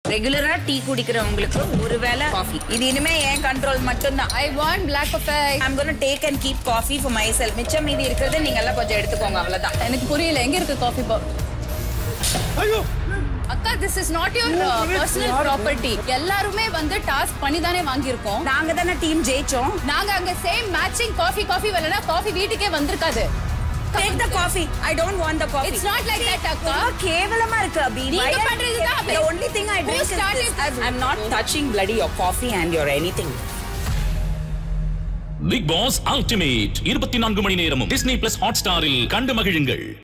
ரெகுலரா டீ குடிக்கிறவங்களுக்கு ஒருவேளை காஃபி இது இனிமே என் கண்ட்ரோல் மட்டும்தான் I want black coffee I'm gonna take and keep coffee for myself மிச்சம் மீதி இருக்கிறது நீங்க எல்லாம் கொஞ்சம் எடுத்துக்கோங்க அவ்வளவுதான் எனக்கு புரியல எங்க இருக்கு காஃபி பா ஐயோ அக்கா this is not your personal property எல்லாருமே வந்து டாஸ்க் பண்ணி தானே வாங்கியிருக்கோம் நாங்க தானே டீம் ஜெயிச்சோம் நாங்க அங்க சேம் மேட்சிங் காஃபி காஃபி வரலனா காஃபி வீட்டுக்கே வந்திருக்காது take the coffee I don't want the coffee It's not like that, அக்கா. கேவலமா இருக்கு அபி நீங்க பண்றதுதான் Abhi. the only thing i Who drink is started this this? i'm not touching bloody your coffee and your anything Bigg Boss Ultimate இருபத்தி நான்கு மணி நேரமும் Disney plus hot ஸ்டாரில் கண்டு மகிழுங்கள்